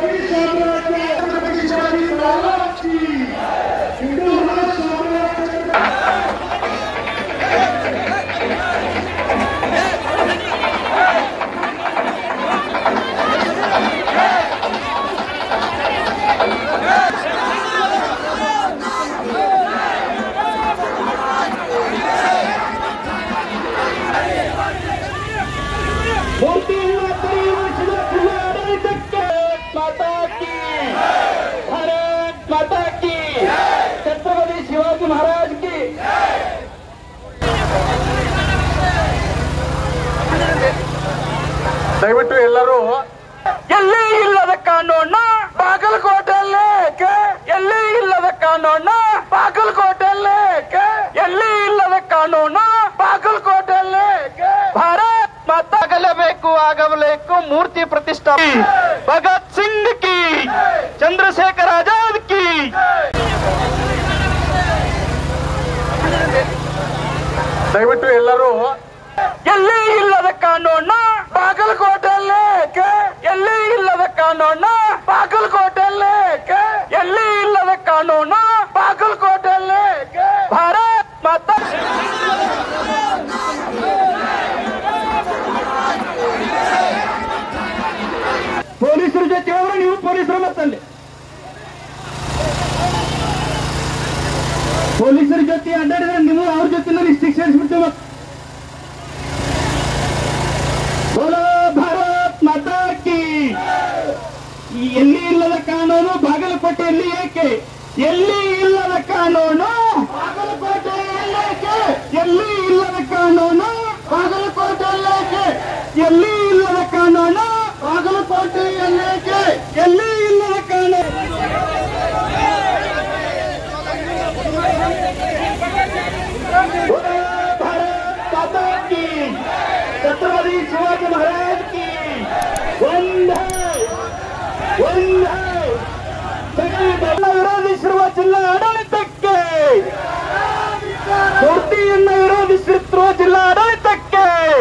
ಮೂರ್ತಿಯನ್ನು ಪರಿವರ್ತಿಸಿದ ಆಡಳಿತಕ್ಕೆ ಪಟಾಕಿ ಭಾರತ್ ಪಟಾಕಿ ಛತ್ರಪತಿ ಶಿವಾಜಿ ಮಹಾರಾಜ್ ಕಿ ದಯವಿಟ್ಟು ಎಲ್ಲರೂ ಎಲ್ಲಿ ಇಲ್ಲದ ಕಾನೂನ ಬಾಗಲಕೋಟೆಯಲ್ಲೇ ಎಲ್ಲಿ ಇಲ್ಲದ ಕಾನೂನ ಬಾಗಲಕೋಟೆಯಲ್ಲೇ ಎಲ್ಲಿ ಇಲ್ಲದ ಕಾನೂನ ಬಾಗಲಕೋಟೆಯಲ್ಲೇ ಭಾರತ್ ಮತ್ತಾಗಲೇಬೇಕು ಆಗಬೇಕು ಮೂರ್ತಿ ಪ್ರತಿಷ್ಠಾಪನೆ ಭಗತ್ ಸಿಂಗ್ ಕಿ ಚಂದ್ರಶೇಖರ್ ಆಜಾದ್ ಕಿ ದಯವಿಟ್ಟು ಎಲ್ಲರೂ ಎಲ್ಲಿ ಇಲ್ಲದ ಕಾನೂನ ಬಾಗಲಕೋಟೆಯಲ್ಲೇ ಎಲ್ಲಿ ಇಲ್ಲದ ಕಾನೂನ ಬಾಗಲಕೋಟೆಯಲ್ಲೇ ಎಲ್ಲಿ ಇಲ್ಲದ ಕಾನೂನ ಬಾಗಲಕೋಟೆಯಲ್ಲೇ ಭಾರತ್ ಮಾತಾ ಪೊಲೀಸರ ಜೊತೆ ಹೋದ್ರೆ ನೀವು ಪೊಲೀಸರ ಮತ್ತಲ್ಲಿ ಪೊಲೀಸರ ಜೊತೆ ಅಡ್ಡಾಡಿದ್ರೆ ನೀವು ಅವ್ರ ಜೊತೆ ಶಿಕ್ಷಿಸ್ಬಿಡ್ತೀವಿ ಮತ್ತೆ ಬೋಲೋ ಭಾರತ್ ಮಾತಾ ಕಿ ಈ ಎಲ್ಲಿ ಇಲ್ಲದ ಕಾನೂನು ಬಾಗಲಕೋಟೆಯಲ್ಲಿ ಏಕೆ ಎಲ್ಲಿ ಇಲ್ಲದ ಕಾನೂನು ಬಾಗಲಕೋಟೆಯಲ್ಲಿ ಏಕೆ ಎಲ್ಲಿ ಇಲ್ಲದ ಕಾನೂನು ಬಾಗಲಕೋಟೆಯಲ್ಲಿ ಏಕೆ ಎಲ್ಲಿ ಇಲ್ಲದ ಕಾನೂನು ಬಾಗಲಕೋಟೆಯಲ್ಲಿ ಏಕೆ ಎಲ್ಲಿ ಇಲ್ಲದ ಕಾನೂನು ಬೋಲೋ ಭಾರತ್ ಮಾತಾ ಕಿ छत्रपति शिवाजी महाराज की ಒಂದೇ ಒಂದೇ ಸೈನ್ಯವನ್ನು ವಿರೋಧಿಸಿರುವ ಜಿಲ್ಲಾ ಆಡಳಿತಕ್ಕೆ ಮೂರ್ತಿಯನ್ನು ವಿರೋಧಿಸುತ್ತಿರುವ ಜಿಲ್ಲಾ ಆಡಳಿತಕ್ಕೆ